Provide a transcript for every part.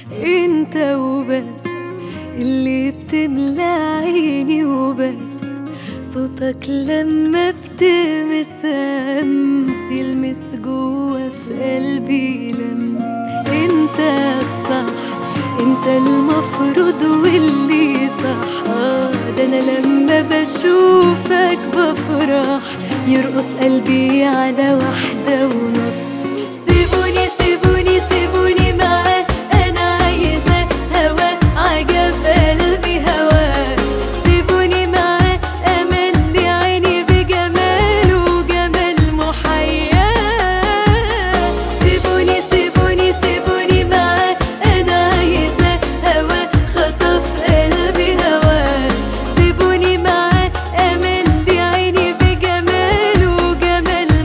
انت وبس اللي بتملى عيني وبس صوتك لما بتمس أمس يلمس جوا في قلبي لمس انت الصح انت المفروض واللي صح آه، ده انا لما بشوفك بفرح يرقص قلبي على واحدة ونص سيبوني سيبوني سيبوني معاه انا عايزة هوا عجب قلبي هوا سيبوني معاه امل لي عيني بجماله جمال محياه سيبوني سيبوني سيبوني معاه انا عايزة هوا خطف قلبي هوا سيبوني معاه امل لي عيني بجماله جمال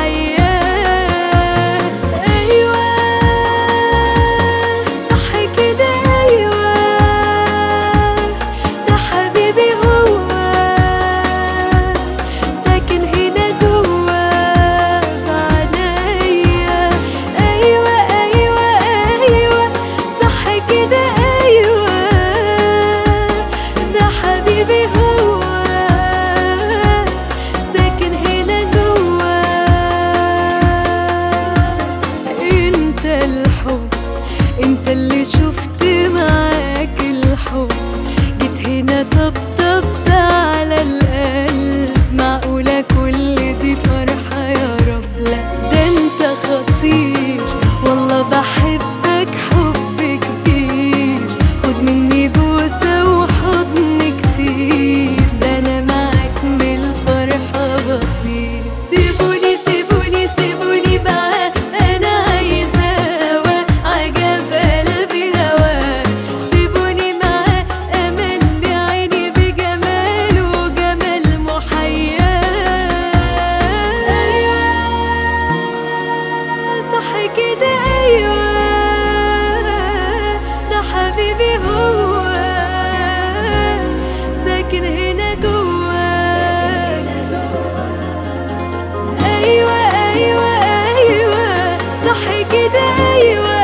محياه ايوه صح كده ايوه ده حبيبي هو ساكن هنا جوا في عنايا ايوه ايوه ايوه صح كده ايوه ده حبيبي هو ساكن هنا جوا انت الحب انت اللي شفت معاك الحب جيت هنا طبطبت على القلب معقولة كل دي فرحة يا رب لا ده انت خطير والله بحبك حب كبير خد مني بوسة وحضن كتير ده انا معاك من الفرحة بطير سيبوني سيبوني سيبوني بقى انا عايزة هوا عجب قلبي هوا سيبوني معاه امل لي عيني بجماله جمال محياه ايوه صح كده ايوه ده حبيبي هو ساكن هنا جوا ايوه ايوه ايوه صح كده ايوه